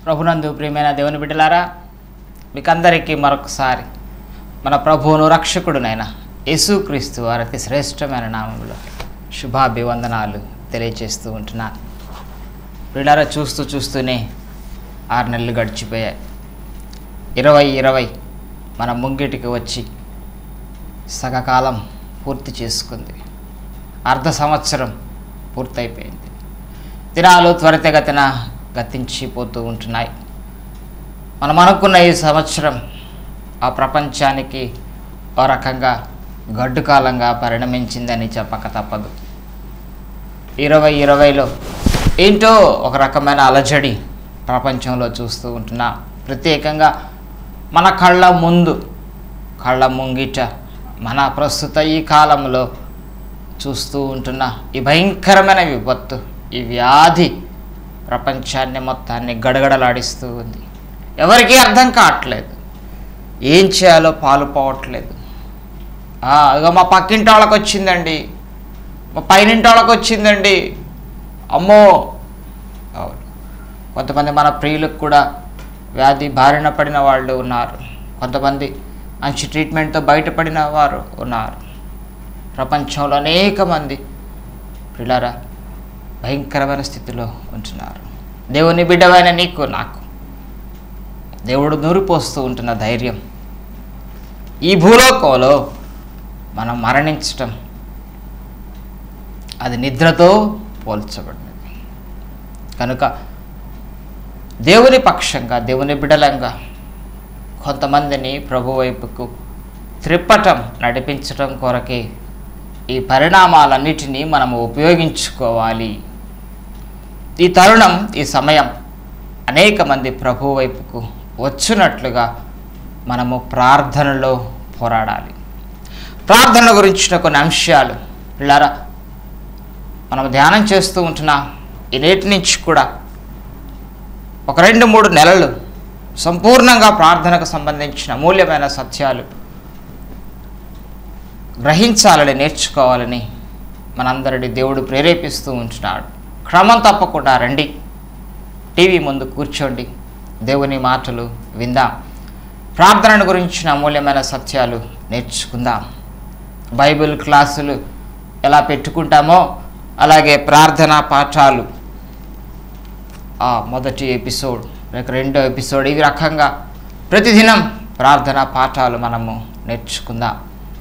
ప్రభునందు ప్రియమైన దేవుని బిడ్డలారా మీకందరికీ మరొకసారి మన ప్రభువును రక్షకుడునైన యేసుక్రీస్తు వారి అతి శ్రేష్టమైన నామంలో శుభాభివందనాలు తెలియజేస్తూ ఉంటున్నాను బిడ్డారా చూస్తూ చూస్తూనే ఆరు నెలలు గడిచిపోయాయి ఇరవై ఇరవై మన ముంగిటికి వచ్చి సగకాలం పూర్తి చేసుకుంది అర్ధ సంవత్సరం పూర్తయిపోయింది దినాలు త్వరితగతిన గతించిపోతూ ఉంటున్నాయి మనం అనుకున్న ఈ సంవత్సరం ఆ ప్రపంచానికి ఓ రకంగా గడ్డు కాలంగా పరిణమించిందని చెప్పక తప్పదు ఇరవై ఇరవైలో ఏంటో ఒక రకమైన అలజడి ప్రపంచంలో చూస్తూ ఉంటున్నాం ప్రత్యేకంగా మన కళ్ళ ముందు కళ్ళ ముంగిట మన ప్రస్తుత ఈ కాలంలో చూస్తూ ఉంటున్న ఈ భయంకరమైన విపత్తు ఈ వ్యాధి ప్రపంచాన్ని మొత్తాన్ని గడగడలాడిస్తూ ఉంది ఎవరికీ అర్థం కావట్లేదు ఏం చేయాలో పాలు పోవట్లేదు ఆ, ఇగో మా పక్కింటి వాళ్ళకి వచ్చిందండి మా పైనింటి వాళ్ళకి వచ్చిందండి అమ్మో అవును కొంతమంది మన ప్రియులకు కూడా వ్యాధి బారిన పడిన వాళ్ళు ఉన్నారు కొంతమంది మంచి ట్రీట్మెంట్తో బయటపడిన వారు ఉన్నారు ప్రపంచంలో అనేక మంది పిల్లరా భయంకరమైన స్థితిలో ఉంటున్నారు దేవుని బిడ్డవైన నీకు నాకు దేవుడు నూరిపోస్తూ ఉంటున్న ధైర్యం ఈ భూలోకంలో మనం మరణించటం అది నిద్రతో పోల్చబడినది కనుక దేవుని పక్షంగా దేవుని బిడలంగా కొంతమందిని ప్రభు వైపుకు త్రిప్పటం నడిపించటం కొరకే ఈ పరిణామాలన్నిటినీ మనము ఉపయోగించుకోవాలి ఈ తరుణం ఈ సమయం అనేక మంది ప్రభు వైపుకు వచ్చినట్లుగా మనము ప్రార్థనలో పోరాడాలి ప్రార్థన గురించిన కొన్ని అంశాలు పిల్లరా మనం ధ్యానం చేస్తూ ఉంటున్నాం ఈ నేటి నుంచి కూడా ఒక రెండు మూడు నెలలు సంపూర్ణంగా ప్రార్థనకు సంబంధించిన మూల్యమైన సత్యాలు గ్రహించాలని నేర్చుకోవాలని మనందరిని దేవుడు ప్రేరేపిస్తూ ఉంటున్నాడు క్రమం తప్పకుండా రండి టీవీ ముందు కూర్చోండి దేవుని మాటలు విందాం ప్రార్థనను గురించిన అమూల్యమైన సత్యాలు నేర్చుకుందాం బైబిల్ క్లాసులు ఎలా పెట్టుకుంటామో అలాగే ప్రార్థనా పాఠాలు ఆ మొదటి ఎపిసోడ్ లేక రెండో ఎపిసోడ్ ఈ రకంగా ప్రతిదినం ప్రార్థనా పాఠాలు మనము నేర్చుకుందాం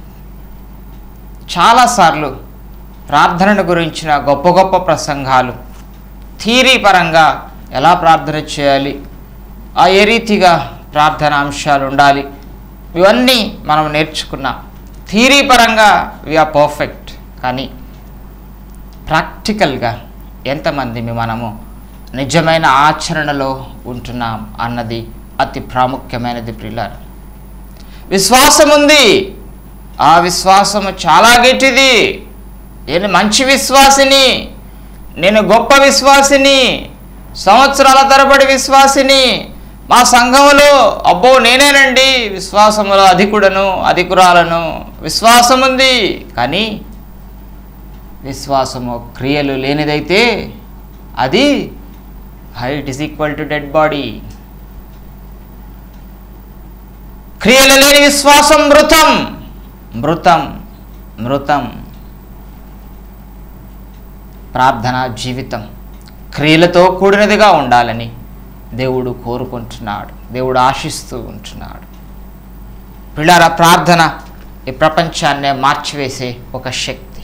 చాలాసార్లు ప్రార్థనను గురించిన గొప్ప గొప్ప ప్రసంగాలు థీరీ పరంగా ఎలా ప్రార్థన చేయాలి ఆ ఏ రీతిగా ప్రార్థన అంశాలు ఉండాలి ఇవన్నీ మనం నేర్చుకున్నాం థీరీ పరంగా వీఆర్ పర్ఫెక్ట్ కానీ ప్రాక్టికల్గా ఎంతమంది మనము నిజమైన ఆచరణలో ఉంటున్నాం అన్నది అతి ప్రాముఖ్యమైనది ప్రిల్లర్ విశ్వాసం ఉంది ఆ విశ్వాసము చాలా గట్టిది నేను మంచి విశ్వాసిని నేను గొప్ప విశ్వాసిని సంవత్సరాల తరబడి విశ్వాసిని మా సంఘములో అబ్బో నేనేనండి విశ్వాసములో అధికుడను అధికురాలను విశ్వాసం ఉంది కానీ విశ్వాసము క్రియలు లేనిదైతే అది it is equal to dead body క్రియలు లేని విశ్వాసం మృతం మృతం మృతం ప్రార్థన జీవితం క్రియలతో కూడినదిగా ఉండాలని దేవుడు కోరుకుంటున్నాడు దేవుడు ఆశిస్తూ ఉంటున్నాడు పిల్లల ప్రార్థన ఈ ప్రపంచాన్నే మార్చివేసే ఒక శక్తి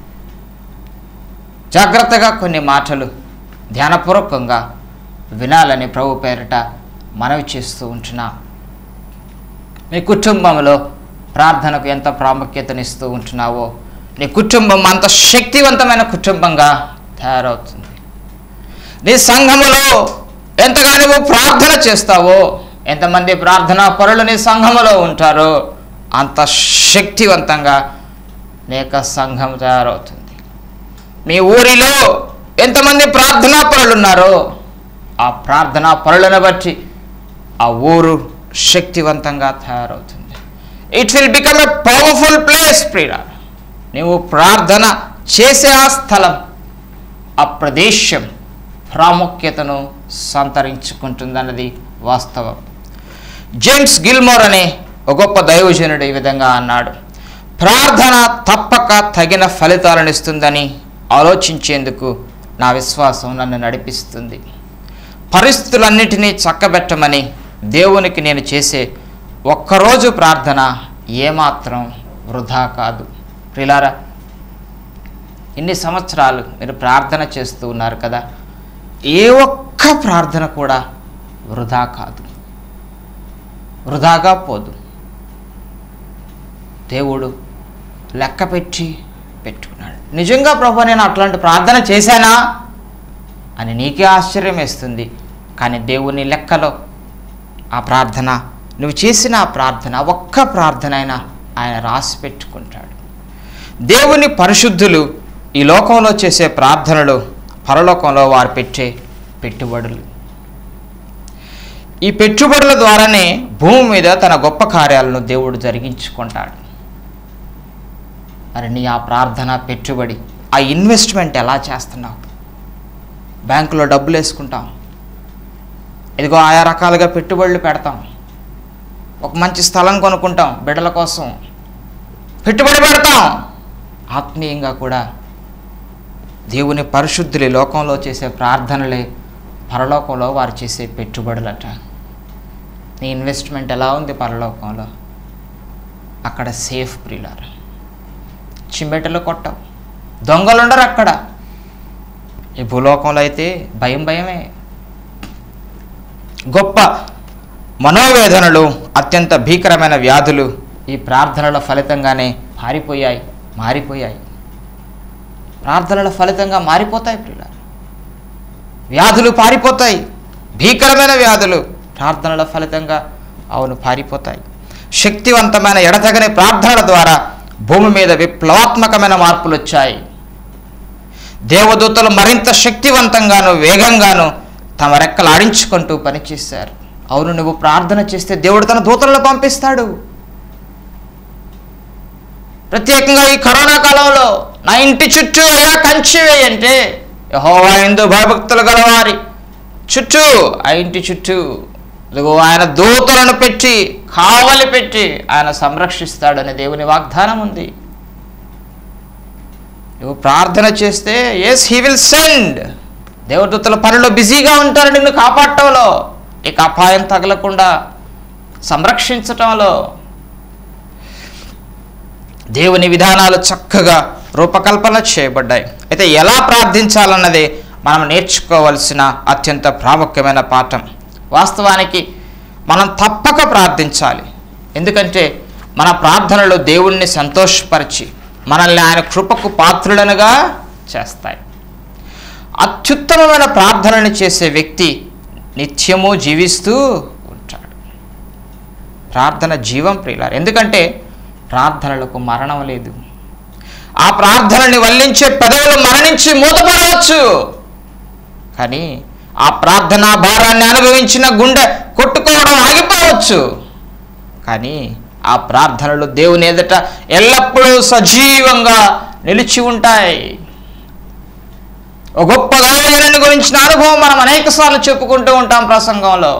జాగ్రత్తగా కొన్ని మాటలు ధ్యానపూర్వకంగా వినాలని ప్రభు పేరిట మనవి చేస్తూ ఉంటున్నాం మీ కుటుంబంలో ప్రార్థనకు ఎంత ప్రాముఖ్యతనిస్తూ ఉంటున్నావో నీ కుటుంబం అంత శక్తివంతమైన కుటుంబంగా తయారవుతుంది నీ సంఘములో ఎంతగా నువ్వు ప్రార్థన చేస్తావో ఎంతమంది ప్రార్థనా పరులు నీ సంఘములో ఉంటారో అంత శక్తివంతంగా నీ యొక్క సంఘం తయారవుతుంది మీ ఊరిలో ఎంతమంది ప్రార్థనా పరులు ఉన్నారో ఆ ప్రార్థనా పరులను బట్టి ఆ ఊరు శక్తివంతంగా తయారవుతుంది it will become a powerful place ప్రియ నువ్వు ప్రార్థన చేసే ఆ స్థలం ఆ ప్రదేశం ప్రాముఖ్యతను సంతరించుకుంటుందన్నది వాస్తవం జేమ్స్ గిల్మోర్ అనే ఒక గొప్ప దైవజనుడు ఈ విధంగా అన్నాడు ప్రార్థన తప్పక తగిన ఫలితాలను ఇస్తుందని ఆలోచించేందుకు నా విశ్వాసం నన్ను నడిపిస్తుంది పరిస్థితులన్నిటినీ చక్కబెట్టమని దేవునికి నేను చేసే ఒక్కరోజు ప్రార్థన ఏమాత్రం వృధా కాదు ప్రిలారా ఇన్ని సంవత్సరాలు మీరు ప్రార్థన చేస్తూ ఉన్నారు కదా ఏ ఒక్క ప్రార్థన కూడా వృధా కాదు వృధాగా పోదు దేవుడు లెక్క పెట్టి పెట్టుకున్నాడు నిజంగా ప్రభు నేను అట్లాంటి ప్రార్థన చేశానా అని నీకే ఆశ్చర్యం వేస్తుంది కానీ దేవుని లెక్కలో ఆ ప్రార్థన నువ్వు చేసిన ఆ ప్రార్థన ఒక్క ప్రార్థన అయినా ఆయన రాసి పెట్టుకుంటాడు దేవుని పరిశుద్ధులు ఈ లోకంలో చేసే ప్రార్థనలు పరలోకంలో వారు పెట్టే పెట్టుబడులు ఈ పెట్టుబడుల ద్వారానే భూమి మీద తన గొప్ప కార్యాలను దేవుడు జరిగించుకుంటాడు మరి నీ ఆ ప్రార్థన పెట్టుబడి ఆ ఇన్వెస్ట్మెంట్ ఎలా చేస్తున్నావు బ్యాంకులో డబ్బులు వేసుకుంటాం ఇదిగో ఆయా రకాలుగా పెట్టుబడులు పెడతాం ఒక మంచి స్థలం కొనుక్కుంటాం బిడ్డల కోసం పెట్టుబడి పెడతాం ఆత్మీయంగా కూడా దేవుని పరిశుద్ధులు ఈ లోకంలో చేసే ప్రార్థనలే పరలోకంలో వారు చేసే పెట్టుబడులట నీ ఇన్వెస్ట్మెంట్ ఎలా ఉంది పరలోకంలో అక్కడ సేఫ్ ప్రియులారు చిమ్మెటలు కొట్టవు దొంగలుండరు అక్కడ ఈ భూలోకంలో అయితే భయం భయమే గొప్ప మనోవేదనలు అత్యంత భీకరమైన వ్యాధులు ఈ ప్రార్థనల ఫలితంగానే పారిపోయాయి మారిపోయాయి ప్రార్థనల ఫలితంగా మారిపోతాయి ప్రియుల వ్యాధులు పారిపోతాయి భీకరమైన వ్యాధులు ప్రార్థనల ఫలితంగా అవును పారిపోతాయి శక్తివంతమైన ఎడతగని ప్రార్థనల ద్వారా భూమి మీద విప్లవాత్మకమైన మార్పులు వచ్చాయి దేవదూతలు మరింత శక్తివంతంగాను వేగంగాను తమ రెక్కలు ఆడించుకుంటూ పనిచేశారు అవును నువ్వు ప్రార్థన చేస్తే దేవుడు తన దూతలను పంపిస్తాడు ప్రత్యేకంగా ఈ కరోనా కాలంలో నా ఇంటి చుట్టూ అయ్యా కంచి వేయంటే యహోవా ఎందు భయభక్తులు గలవారి చుట్టూ ఆ ఇంటి చుట్టూ ఇదిగో ఆయన దూతలను పెట్టి కావలి పెట్టి ఆయన సంరక్షిస్తాడనే దేవుని వాగ్దానం ఉంది నువ్వు ప్రార్థన చేస్తే ఎస్ హీ విల్ సెండ్ దేవదూతల పనిలో బిజీగా ఉంటారు నిన్ను కాపాడటంలో నీకు అపాయం తగలకుండా సంరక్షించటంలో దేవుని విధానాలు చక్కగా రూపకల్పన చేయబడ్డాయి అయితే ఎలా ప్రార్థించాలన్నదే మనం నేర్చుకోవలసిన అత్యంత ప్రాముఖ్యమైన పాఠం వాస్తవానికి మనం తప్పక ప్రార్థించాలి ఎందుకంటే మన ప్రార్థనలు దేవుణ్ణి సంతోషపరిచి మనల్ని ఆయన కృపకు పాత్రులనుగా చేస్తాయి అత్యుత్తమమైన ప్రార్థనను చేసే వ్యక్తి నిత్యము జీవిస్తూ ఉంటాడు ప్రార్థన జీవం ప్రియులారు ఎందుకంటే ప్రార్థనలకు మరణం లేదు ఆ ప్రార్థనని వల్లించే పెదవులు మరణించి మూతపడవచ్చు కానీ ఆ ప్రార్థనా భారాన్ని అనుభవించిన గుండె కొట్టుకోవడం ఆగిపోవచ్చు కానీ ఆ ప్రార్థనలు దేవుని ఎదుట ఎల్లప్పుడూ సజీవంగా నిలిచి ఉంటాయి ఒక గొప్ప దైవజనుని గురించిన అనుభవం మనం అనేక సార్లు చెప్పుకుంటూ ఉంటాం ప్రసంగంలో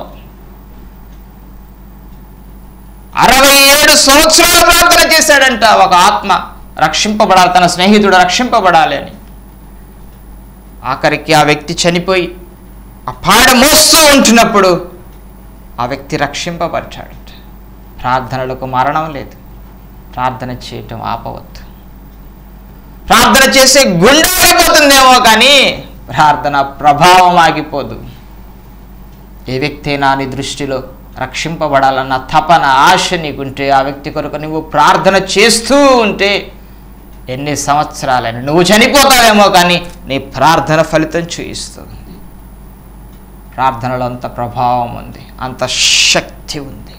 అరవై ఏడు సంవత్సరాలు ప్రార్థన చేశాడంట ఒక ఆత్మ రక్షింపబడాలి తన స్నేహితుడు రక్షింపబడాలి అని ఆఖరికి ఆ వ్యక్తి చనిపోయి ఆ పాడ మోస్తూ ఉంటున్నప్పుడు ఆ వ్యక్తి రక్షింపబడ్డాడు ప్రార్థనలకు మరణం లేదు ప్రార్థన చేయటం ఆపవద్దు ప్రార్థన చేసే గుండె ఆగిపోతుందేమో కానీ ప్రార్థన ప్రభావం ఆగిపోదు ఏ వ్యక్తి అయినా నీ దృష్టిలో రక్షింపబడాలన్న తపన ఆశ నీకుంటే ఆ వ్యక్తి కొరకు నువ్వు ప్రార్థన చేస్తూ ఉంటే ఎన్ని సంవత్సరాలని నువ్వు చనిపోతావేమో కానీ నీ ప్రార్థన ఫలితం చూయిస్తుంది ప్రార్థనలో అంత ప్రభావం ఉంది అంత శక్తి ఉంది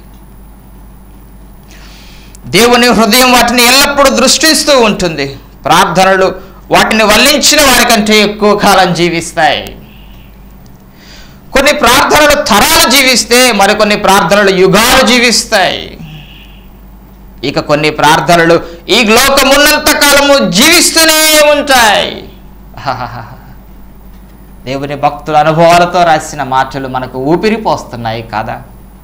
దేవుని హృదయం వాటిని ఎల్లప్పుడూ దృష్టిస్తూ ఉంటుంది ప్రార్థనలు వాటిని వల్లించిన వారికంటే ఎక్కువ కాలం జీవిస్తాయి కొన్ని ప్రార్థనలు తరాలు జీవిస్తే మరికొన్ని ప్రార్థనలు యుగాలు జీవిస్తాయి ఇక కొన్ని ప్రార్థనలు ఈ లోకమున్నంత కాలము జీవిస్తూనే ఉంటాయి దేవుని భక్తుల అనుభవాలతో రాసిన మాటలు మనకు ఊపిరి పోస్తున్నాయి కాదా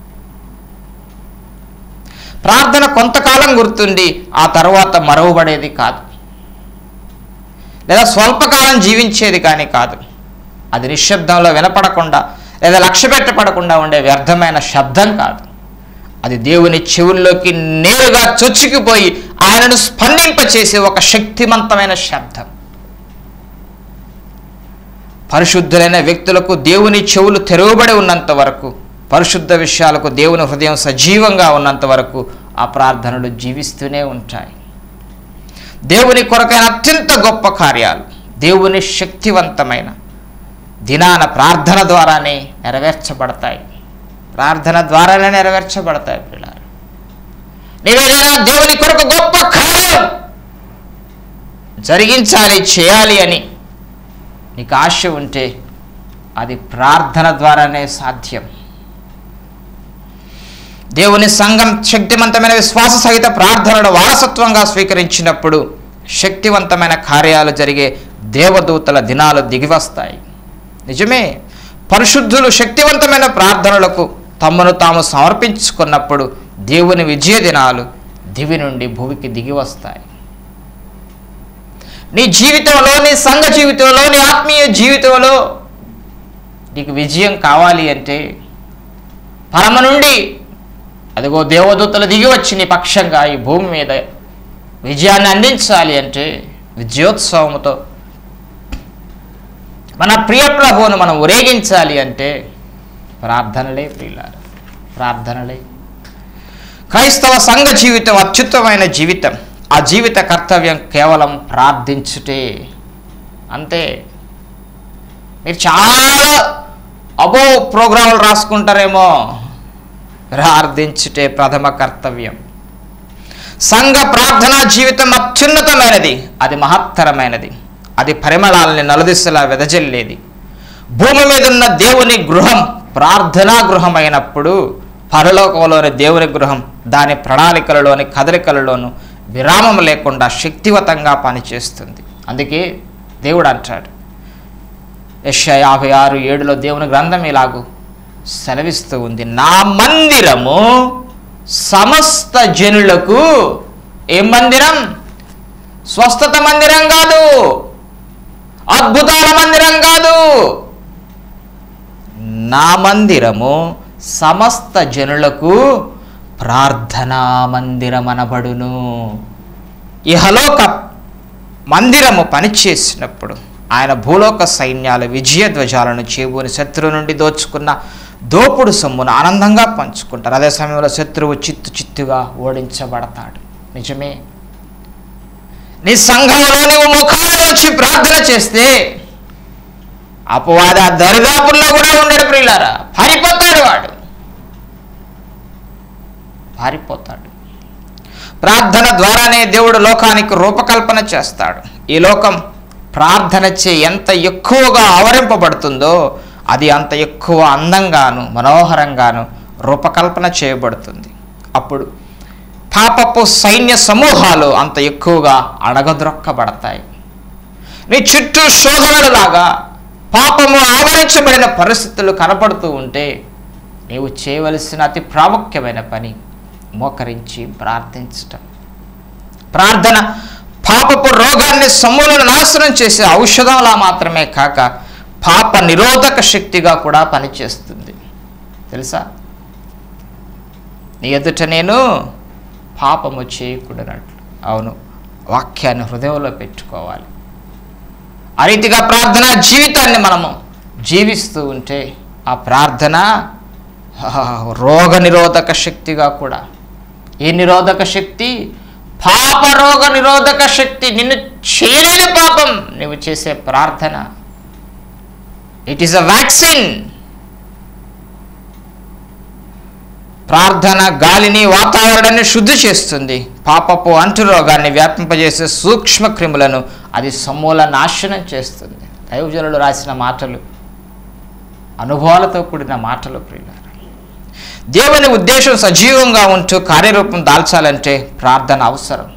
ప్రార్థన కొంతకాలం గుర్తుండి ఆ తర్వాత మరవబడేది కాదు లేదా స్వల్పకాలం జీవించేది కానీ కాదు అది నిశ్శబ్దంలో వినపడకుండా లేదా లక్ష్య పెట్టపడకుండా ఉండే వ్యర్థమైన శబ్దం కాదు అది దేవుని చెవుల్లోకి నేరుగా చొచ్చుకుపోయి ఆయనను స్పందింపచేసే ఒక శక్తివంతమైన శబ్దం పరిశుద్ధులైన వ్యక్తులకు దేవుని చెవులు తెరవబడి ఉన్నంత వరకు పరిశుద్ధ విషయాలకు దేవుని హృదయం సజీవంగా ఉన్నంత వరకు ఆ ప్రార్థనలు జీవిస్తూనే ఉంటాయి దేవుని కొరకైన అత్యంత గొప్ప కార్యాలు దేవుని శక్తివంతమైన దినాన ప్రార్థన ద్వారానే నెరవేర్చబడతాయి ప్రార్థన ద్వారానే నెరవేర్చబడతాయి పిల్లలు నీవేదైనా దేవుని కొరకు గొప్ప కార్యం జరిగించాలి చేయాలి అని నీకు ఆశ ఉంటే అది ప్రార్థన ద్వారానే సాధ్యం దేవుని సంఘం శక్తివంతమైన విశ్వాస సహిత ప్రార్థనను వారసత్వంగా స్వీకరించినప్పుడు శక్తివంతమైన కార్యాలు జరిగే దేవదూతల దినాలు దిగివస్తాయి నిజమే పరిశుద్ధులు శక్తివంతమైన ప్రార్థనలకు తమను తాము సమర్పించుకున్నప్పుడు దేవుని విజయ దినాలు దివి నుండి భూమికి దిగి వస్తాయి నీ జీవితంలో నీ సంఘ జీవితంలో నీ ఆత్మీయ జీవితంలో నీకు విజయం కావాలి అంటే పరమ నుండి అదిగో దేవదూతలు దిగి వచ్చి నీ పక్షంగా ఈ భూమి మీద విజయాన్ని అందించాలి అంటే విజయోత్సవముతో మన ప్రియ ప్రభువును మనం ఊరేగించాలి అంటే ప్రార్థనలే ప్రియులారు ప్రార్థనలే క్రైస్తవ సంఘ జీవితం అత్యుత్తమైన జీవితం ఆ జీవిత కర్తవ్యం కేవలం ప్రార్థించుటే అంతే మీరు చాలా అబో ప్రోగ్రాములు రాసుకుంటారేమో ప్రార్థించుటే ప్రథమ కర్తవ్యం సంఘ ప్రార్థనా జీవితం అత్యున్నతమైనది అది మహత్తరమైనది అది పరిమళాలని నలుదిశలా వెదజల్లేది భూమి మీద ఉన్న దేవుని గృహం ప్రార్థనా గృహం అయినప్పుడు పరలోకంలోని దేవుని గృహం దాని ప్రణాళికలలోని కదలికలలోను విరామం లేకుండా శక్తివంతంగా పనిచేస్తుంది అందుకే దేవుడు అంటాడు యశ యాభై ఆరు ఏడులో దేవుని గ్రంథం ఇలాగూ సెలవిస్తూ ఉంది నా మందిరము సమస్త జనులకు ఏం మందిరం స్వస్థత మందిరం కాదు అద్భుతాల మందిరం కాదు నా మందిరము సమస్త జనులకు ప్రార్థనా మందిరమనబడును ఇహలోక మందిరము పనిచేసినప్పుడు ఆయన భూలోక సైన్యాల విజయ ధ్వజాలను చేబూని శత్రువు నుండి దోచుకున్న దోపుడు సొమ్మును ఆనందంగా పంచుకుంటారు అదే సమయంలో శత్రువు చిత్తు చిత్తుగా ఓడించబడతాడు నిజమే నీ సంఘంలో నువ్వు ముఖాలు వచ్చి ప్రార్థన చేస్తే అపవాద దరిదాపుల్లో కూడా ఉండడు ప్రియులారా పారిపోతాడు వాడు పారిపోతాడు ప్రార్థన ద్వారానే దేవుడు లోకానికి రూపకల్పన చేస్తాడు ఈ లోకం ప్రార్థన చే ఎంత ఎక్కువగా ఆవరింపబడుతుందో అది అంత ఎక్కువ అందంగాను మనోహరంగాను రూపకల్పన చేయబడుతుంది అప్పుడు పాపపు సైన్య సమూహాలు అంత ఎక్కువగా అడగద్రొక్కబడతాయి నీ చుట్టూ శోధనలులాగా పాపము ఆవరించబడిన పరిస్థితులు కనపడుతూ ఉంటే నీవు చేయవలసిన అతి ప్రాముఖ్యమైన పని మోకరించి ప్రార్థించటం ప్రార్థన పాపపు రోగాన్ని సమూలను నాశనం చేసే ఔషధంలా మాత్రమే కాక పాప నిరోధక శక్తిగా కూడా పనిచేస్తుంది తెలుసా నీ ఎదుట నేను పాపము చేయకూడనట్లు అవును వాక్యాన్ని హృదయంలో పెట్టుకోవాలి ఆ రీతిగా ప్రార్థన జీవితాన్ని మనము జీవిస్తూ ఉంటే ఆ ప్రార్థన రోగ నిరోధక శక్తిగా కూడా ఏ నిరోధక శక్తి పాప రోగ నిరోధక శక్తి నిన్ను చేయలేని పాపం నువ్వు చేసే ప్రార్థన ఇట్ ఈస్ అ వ్యాక్సిన్ ప్రార్థన గాలిని వాతావరణాన్ని శుద్ధి చేస్తుంది పాపపు అంటు రోగాన్ని వ్యాపింపజేసే సూక్ష్మ క్రిములను అది సమూల నాశనం చేస్తుంది దైవజనులు రాసిన మాటలు అనుభవాలతో కూడిన మాటలు ప్రియులారా దేవుని ఉద్దేశం సజీవంగా ఉంటూ కార్యరూపం దాల్చాలంటే ప్రార్థన అవసరం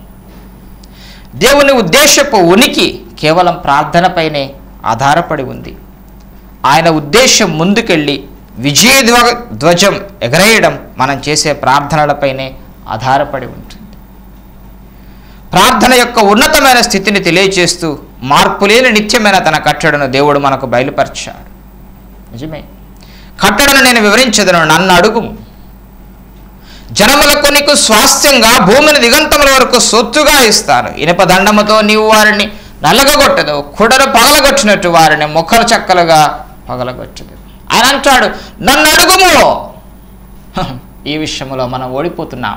దేవుని ఉద్దేశపు ఉనికి కేవలం ప్రార్థనపైనే ఆధారపడి ఉంది ఆయన ఉద్దేశం ముందుకెళ్ళి విజయ ధ్వ- ధ్వజం ఎగరేయడం మనం చేసే ప్రార్థనలపైనే ఆధారపడి ఉంటుంది ప్రార్థన యొక్క ఉన్నతమైన స్థితిని తెలియజేస్తూ మార్పులేని నిత్యమైన తన కట్టడను దేవుడు మనకు బయలుపరిచాడు నిజమే కట్టడను నేను వివరించదను నన్ను అడుగుము జనములకు నీకు స్వాస్థ్యంగా భూమిని దిగంతముల వరకు సొత్తుగా ఇస్తాను ఇనుప దండముతో నీవు వారిని నలగగొట్టదు కుడలు పగలగొట్టినట్టు వారిని ముఖలు చక్కలుగా పగలగొట్టదు ఆయన అంటాడు నన్ను అడుగుము హ, ఈ విషయంలో మనం ఓడిపోతున్నాం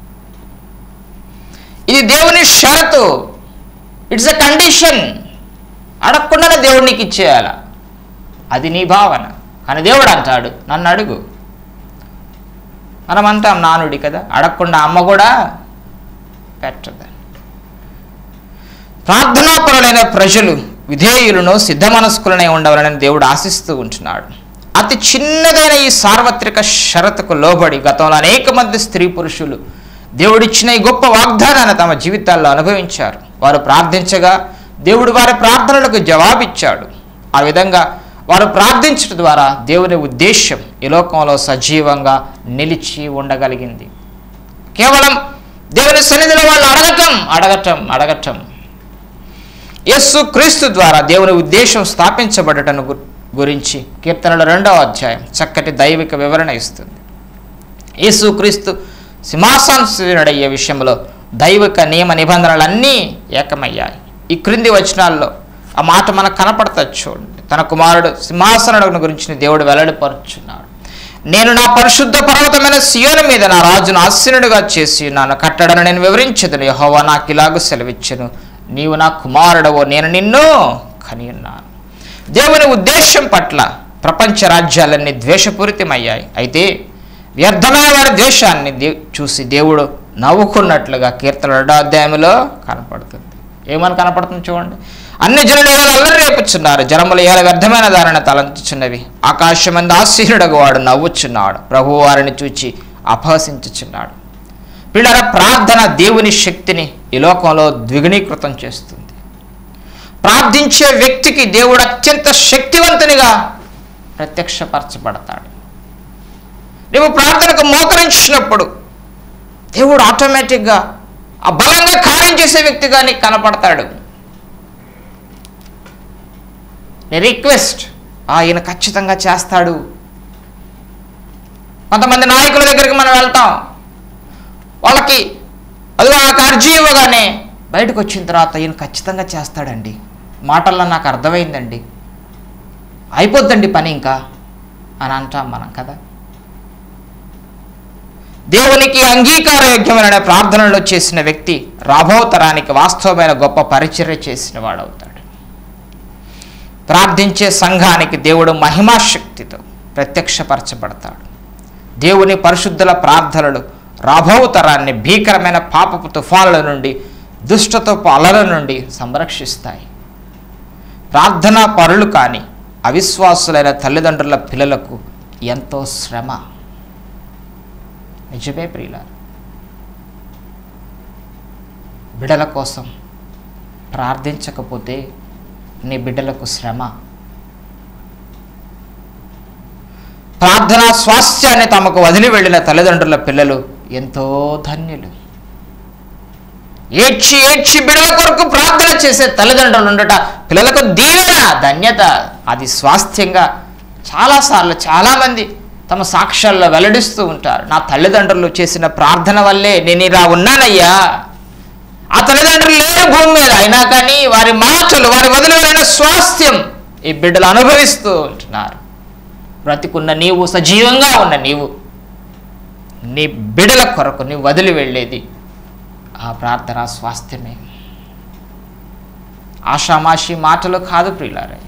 ఇది దేవుని షరతు ఇట్స్ ఎ కండిషన్ అడగకుండానే దేవుడు నీకు ఇచ్చేయాల అది నీ భావన కానీ దేవుడు అంటాడు నన్ను అడుగు మనం అంటాం నానుడి కదా అడగకుండా అమ్మ కూడా పెట్టదు ప్రార్థనాపరులైన ప్రజలు విధేయులను సిద్ధ మనస్కులనే ఉండవాలని దేవుడు ఆశిస్తూ ఉంటున్నాడు అతి చిన్నదైన ఈ సార్వత్రిక షరతుకు లోబడి గతంలో అనేక మంది స్త్రీ పురుషులు దేవుడిచ్చిన ఈ గొప్ప వాగ్దానాన్ని తమ జీవితాల్లో అనుభవించారు వారు ప్రార్థించగా దేవుడు వారి ప్రార్థనలకు జవాబిచ్చాడు ఆ విధంగా వారు ప్రార్థించడం ద్వారా దేవుని ఉద్దేశం ఈ లోకంలో సజీవంగా నిలిచి ఉండగలిగింది కేవలం దేవుని సన్నిధిలో వాళ్ళు అడగటం అడగటం అడగటం యస్సు క్రీస్తు ద్వారా దేవుని ఉద్దేశం స్థాపించబడటను గు- గురించి కీర్తనల రెండవ అధ్యాయం చక్కటి దైవిక వివరణ ఇస్తుంది యేసు క్రీస్తు సింహాసనశీనుడయ్యే విషయంలో దైవిక నియమ నిబంధనలన్నీ ఏకమయ్యాయి ఈ క్రింది వచనాల్లో ఆ మాట మనకు కనపడతాది చూడండి తన కుమారుడు సింహాసనుడు గురించి దేవుడు వెల్లడిపరుచున్నాడు నేను నా పరిశుద్ధ పర్వతమైన సియోను మీద నా రాజును ఆసీనుడిగా చేసి ఉన్నాను కట్టడను నేను వివరించదును యెహోవా నాకు ఇలాగూ సెలవిచ్చెను నీవు నా కుమారుడవో నేను నిన్ను కని ఉన్నాను దేవుని ఉద్దేశం పట్ల ప్రపంచ రాజ్యాలన్నీ ద్వేషపూరితమయ్యాయి అయితే వ్యర్థమైన వారి ద్వేషాన్ని దే చూసి దేవుడు నవ్వుకున్నట్లుగా కీర్తన రెండో అధ్యాయంలో కనపడుతుంది ఏమని కనపడుతుంది చూడండి అన్ని జనులు ఏదో అల్లరి రేపుచున్నారు జనములు ఏదో వ్యర్థమైన దారిని తలంచుచున్నవి ఆకాశమంది ఆశీనుడగు వాడు నవ్వుచున్నాడు ప్రభువు వారిని చూచి అపహసించుచున్నాడు పిల్లల ప్రార్థన దేవుని శక్తిని ఈ లోకంలో ద్విగుణీకృతం చేస్తుంది ప్రార్థించే వ్యక్తికి దేవుడు అత్యంత శక్తివంతునిగా ప్రత్యక్షపరచబడతాడు నువ్వు ప్రార్థనకు మోకరించినప్పుడు దేవుడు ఆటోమేటిక్గా ఆ బలంగా కార్యం చేసే వ్యక్తిగా నీకు కనపడతాడు నీ రిక్వెస్ట్ ఆయన ఖచ్చితంగా చేస్తాడు కొంతమంది నాయకుల దగ్గరికి మనం వెళ్తాం వాళ్ళకి అది నాకు అర్జీ ఇవ్వగానే బయటకు వచ్చిన తర్వాత ఈయన ఖచ్చితంగా చేస్తాడండి మాటల్లో నాకు అర్థమైందండి అయిపోద్దండి పని ఇంకా అని అంటాం మనం కదా దేవునికి అంగీకారయోగ్యమైన ప్రార్థనలో చేసిన వ్యక్తి రాబో తరానికి వాస్తవమైన గొప్ప పరిచర్య చేసిన వాడవుతాడు ప్రార్థించే సంఘానికి దేవుడు మహిమాశక్తితో ప్రత్యక్షపరచబడతాడు దేవుని పరిశుద్ధుల ప్రార్థనలు రాబో తరాన్ని భీకరమైన పాపపు తుఫానుల నుండి దుష్టతపు అలల నుండి సంరక్షిస్తాయి ప్రార్థనా పరులు కాని అవిశ్వాసులైన తల్లిదండ్రుల పిల్లలకు ఎంతో శ్రమ నిజమే ప్రియుల బిడల కోసం ప్రార్థించకపోతే నీ బిడ్డలకు శ్రమ ప్రార్థనా స్వాస్థ్యాన్ని తమకు వదిలి వెళ్ళిన తల్లిదండ్రుల పిల్లలు ఎంతో ధన్యులు ఏడ్చి ఏడ్చి బిడల కొరకు ప్రార్థన చేసే తల్లిదండ్రులు ఉండట పిల్లలకు దీవెన ధన్యత అది స్వాస్థ్యంగా చాలాసార్లు చాలామంది తమ సాక్ష్యాల్లో వెల్లడిస్తూ ఉంటారు నా తల్లిదండ్రులు చేసిన ప్రార్థన వల్లే నేను ఇలా ఉన్నానయ్యా ఆ తల్లిదండ్రులు లేరు భూమి మీద అయినా కానీ వారి మాటలు వారి వదిలిన స్వాస్థ్యం ఈ బిడ్డలు అనుభవిస్తూ ఉంటున్నారు బ్రతికున్న నీవు సజీవంగా ఉన్న నీవు నీ బిడల కొరకు నీవు వదిలి వెళ్ళేది ఆ ప్రార్థన స్వాస్థ్యమే ఆషామాషి మాటలు కాదు ప్రియులారే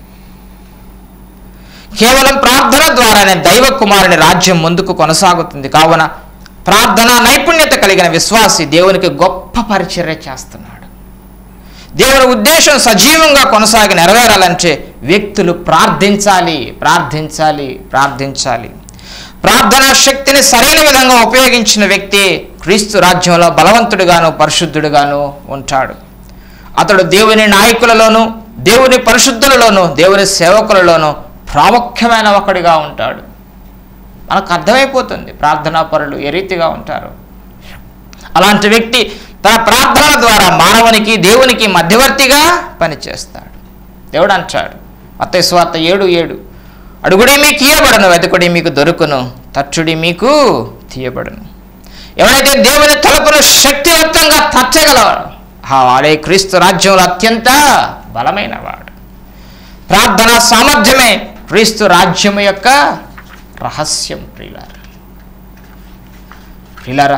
కేవలం ప్రార్థన ద్వారానే దైవ కుమారుని రాజ్యం ముందుకు కొనసాగుతుంది కావున ప్రార్థన నైపుణ్యత కలిగిన విశ్వాసి దేవునికి గొప్ప పరిచర్య చేస్తున్నాడు దేవుని ఉద్దేశం సజీవంగా కొనసాగి నెరవేరాలంటే వ్యక్తులు ప్రార్థించాలి ప్రార్థించాలి ప్రార్థించాలి ప్రార్థనా శక్తిని సరైన విధంగా ఉపయోగించిన వ్యక్తి క్రీస్తు రాజ్యంలో బలవంతుడిగాను పరిశుద్ధుడిగాను ఉంటాడు అతడు దేవుని నాయకులలోను దేవుని పరిశుద్ధులలోను దేవుని సేవకులలోను ప్రాముఖ్యమైన ఒకడిగా ఉంటాడు మనకు అర్థమైపోతుంది ప్రార్థనా పరులు ఏ రీతిగా ఉంటారు అలాంటి వ్యక్తి తన ప్రార్థన ద్వారా మానవునికి దేవునికి మధ్యవర్తిగా పనిచేస్తాడు దేవుడు అంటాడు మత్తయి స్వార్త ఏడు ఏడు అడుగుడి మీకు ఇయ్యబడను వెతుకుడి మీకు దొరుకును తచ్చుడి మీకు తీయబడును ఎవరైతే దేవుని తలుపును శక్తివంతంగా తచ్చగలవాడు ఆ వాడే క్రీస్తు రాజ్యంలో అత్యంత బలమైన వాడు ప్రార్థన సామర్థ్యమే క్రీస్తు రాజ్యం యొక్క రహస్యం ప్రియులారా ప్రియులారా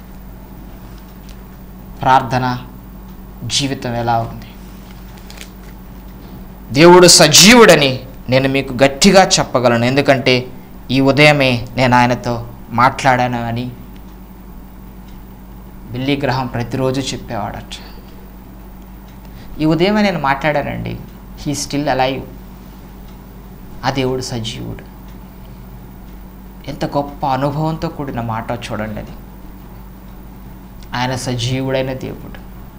ప్రార్థన జీవితం ఎలా ఉంది దేవుడు సజీవుడని నేను మీకు గట్టిగా చెప్పగలను ఎందుకంటే ఈ ఉదయమే నేను ఆయనతో మాట్లాడాను అని బిల్లీ గ్రహం ప్రతిరోజు చెప్పేవాడట ఈ ఉదయమే నేను మాట్లాడానండి హీ స్టిల్ అలైవ్ ఆ దేవుడు సజీవుడు ఎంత గొప్ప అనుభవంతో కూడిన మాట చూడండి అది ఆయన సజీవుడైన దేవుడు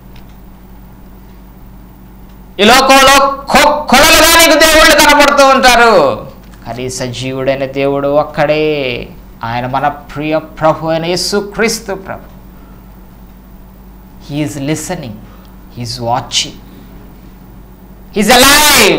ఈ లోకంలో కొ- కొలలుగా నీకు దేవుళ్ళు కనపడుతూ ఉంటారు కానీ సజీవుడైన దేవుడు ఒక్కడే ఆయన మన ప్రియ ప్రభు అయిన యేసు క్రీస్తు ప్రభు he is listening he is watching he's alive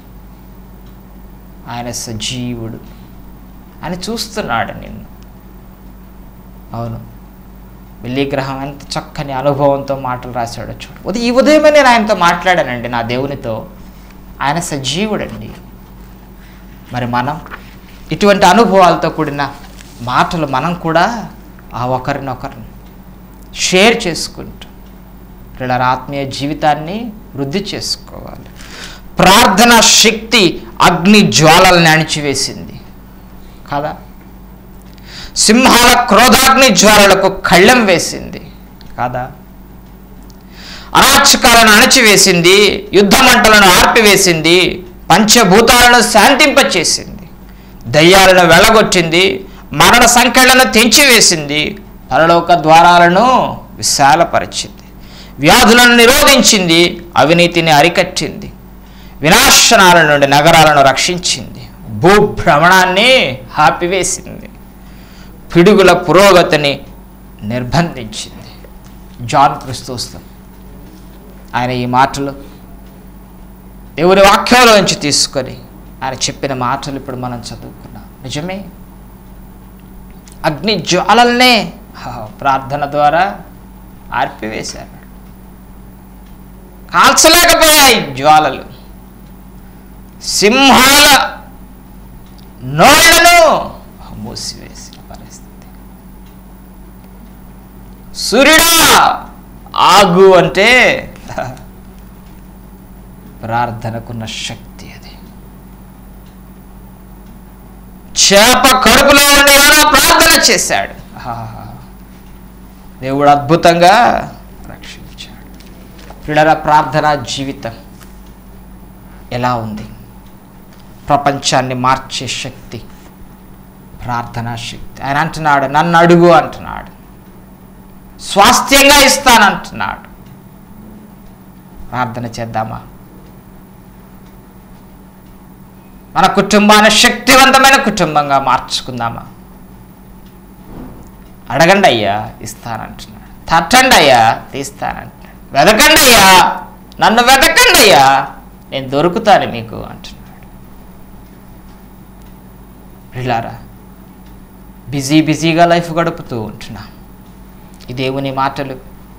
ఆయన సజీవుడు ఆయన చూస్తున్నాడు నిన్ను అవును వెల్లి గ్రహం ఎంత చక్కని అనుభవంతో మాటలు రాశాడో చూడు ఉదయం ఈ ఉదయమే నేను ఆయనతో మాట్లాడానండి నా దేవునితో ఆయన సజీవుడండి మరి మనం ఇటువంటి అనుభవాలతో కూడిన మాటలు మనం కూడా ఆ ఒకరినొకరిని షేర్ చేసుకుంటూ పిల్లల ఆత్మీయ జీవితాన్ని వృద్ధి చేసుకోవాలి ప్రార్థన శక్తి అగ్ని జ్వాలల్ని అణిచివేసింది కదా సింహాల క్రోధాగ్ని జ్వాలలకు కళ్ళెం వేసింది కాదా అరాచకాలను అణచివేసింది యుద్ధ మంటలను ఆర్పివేసింది పంచభూతాలను శాంతింపచేసింది దయ్యాలను వెళ్ళగొట్టింది మరణ సంఖ్యలను తెంచివేసింది పరలోక ద్వారాలను విశాలపరిచింది వ్యాధులను నిరోధించింది అవినీతిని అరికట్టింది వినాశనాల నుండి నగరాలను రక్షించింది భూభ్రమణాన్ని ఆపివేసింది పిడుగుల పురోగతిని నిర్బంధించింది జాన్ క్రిస్తోస్తం ఆయన ఈ మాటలు దేవుని వాక్యంలోంచి తీసుకొని ఆయన చెప్పిన మాటలు ఇప్పుడు మనం చదువుకున్నాం నిజమే అగ్ని జ్వాలల్నే హా, ప్రార్థన ద్వారా ఆర్పివేశారు కాల్చలేకపోయాయి జ్వాలలు సింహాల నోళ్లను మూసివేసిన పరిస్థితి సూర్యుడా ఆగు అంటే ప్రార్థనకున్న శక్తి అది చేప కడుపులో ఉండి యోనా ప్రార్థన చేశాడు ఆహా. దేవుడు అద్భుతంగా రక్షించాడు పిల్లల ప్రార్థన జీవితం ఎలా ఉంది ప్రపంచాన్ని మార్చే శక్తి ప్రార్థనా శక్తి ఆయన అంటున్నాడు నన్ను అడుగు అంటున్నాడు స్వాస్థ్యంగా ఇస్తానంటున్నాడు ప్రార్థన చేద్దామా మన కుటుంబాన్ని శక్తివంతమైన కుటుంబంగా మార్చుకుందామా అడగండి అయ్యా ఇస్తానంటున్నాడు తట్టండి అయ్యా తీస్తానంటున్నాడు వెతకండి అయ్యా నన్ను వెతకండి అయ్యా నేను దొరుకుతాను మీకు అంటున్నాడు పిల్లారా బిజీ బిజీగా లైఫ్ గడుపుతూ ఉంటున్నాం ఈ దేవుని మాటలు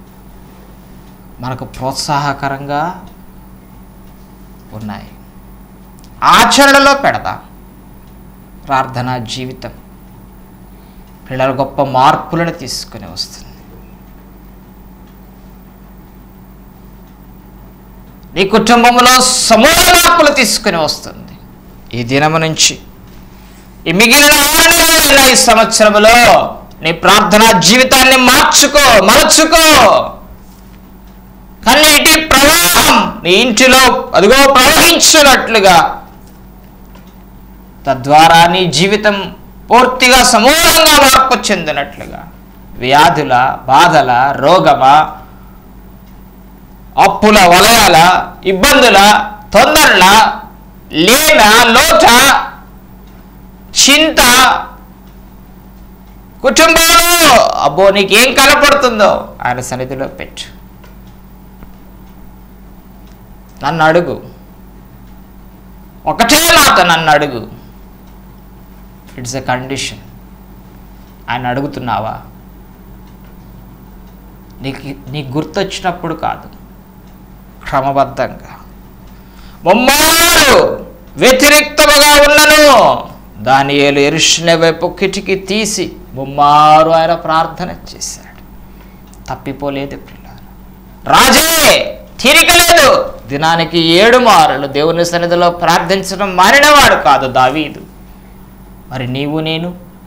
మనకు ప్రోత్సాహకరంగా ఉన్నాయి ఆచరణలో పెడదాం ప్రార్థనా జీవితం పిల్లల గొప్ప మార్పులను తీసుకుని వస్తుంది నీ కుటుంబంలో సమూల మార్పులు తీసుకుని వస్తుంది ఈ దినము నుంచి ఈ మిగిలిన ఆరు నెలల ఈ సంవత్సరంలో నీ ప్రార్థనా జీవితాన్ని మార్చుకో మలచుకో కన్నీటి ప్రవాహం నీ ఇంటిలో అదిగో ప్రవహించినట్లుగా తద్వారా నీ జీవితం పూర్తిగా సమూలంగా మార్పు చెందినట్లుగా వ్యాధుల బాధల రోగమ అప్పుల వలయాల ఇబ్బందుల తొందరల లేమ లోట చింత కుటుంబంలో అబ్బో నీకేం కనపడుతుందో ఆయన సన్నిధిలో పెట్టు నన్ను అడుగు ఒకటే మాట నన్ను అడుగు ఇట్స్ ఎ కండిషన్ ఆయన అడుగుతున్నావా నీకు నీకు గుర్తొచ్చినప్పుడు కాదు క్రమబద్ధంగా ముమ్మారు వ్యతిరేక్తముగా ఉన్నను దాని ఏలు ఎరుషులే వైపు కిటికీ తీసి ముమ్మారు ఆయన ప్రార్థన చేశాడు తప్పిపోలేదు పిల్లలు రాజే తీరిక లేదు దినానికి ఏడు మారులు దేవుని సన్నిధిలో ప్రార్థించడం మారినవాడు కాదు దావీదు మరి నీవు నేను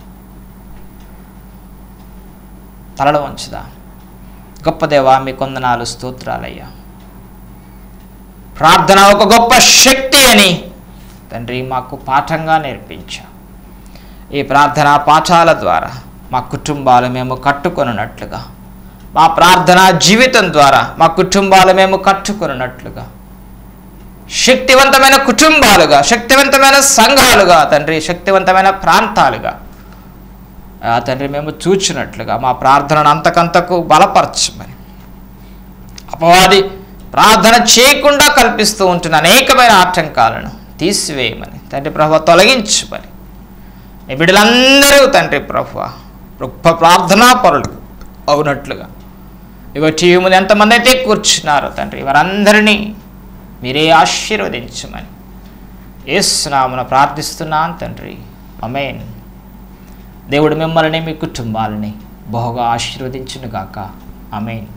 తలలు వంచుదా గొప్ప దేవా మీ కొందనాలు స్తోత్రాలయ్యా ప్రార్థన ఒక గొప్ప శక్తి అని తండ్రి మాకు పాఠంగా నేర్పించా ఈ ప్రార్థనా పాఠాల ద్వారా మా కుటుంబాలు మేము కట్టుకొనున్నట్లుగా మా ప్రార్థనా జీవితం ద్వారా మా కుటుంబాలు మేము కట్టుకొనున్నట్లుగా శక్తివంతమైన కుటుంబాలుగా శక్తివంతమైన సంఘాలుగా తండ్రి శక్తివంతమైన ప్రాంతాలుగా ఆ తండ్రి మేము చూచినట్లుగా మా ప్రార్థనను అంతకంతకు బలపరచమని అపవాది ప్రార్థన చేయకుండా కల్పిస్తూ ఉంటున్న అనేకమైన ఆటంకాలను తీసివేయమని తండ్రి ప్రభు తొలగించమని నీ బిడ్డలందరూ తండ్రి ప్రభు గొప్ప ప్రార్థనా పరులు అవునట్లుగా ఇగో టీవీ ముందు ఎంతమంది అయితే కూర్చున్నారో తండ్రి వారందరినీ మీరే ఆశీర్వదించమని ఏసునామున ప్రార్థిస్తున్నాను తండ్రి అమేన్ దేవుడు మిమ్మల్ని మీ కుటుంబాలని బహుగా ఆశీర్వదించునుగాక అమేన్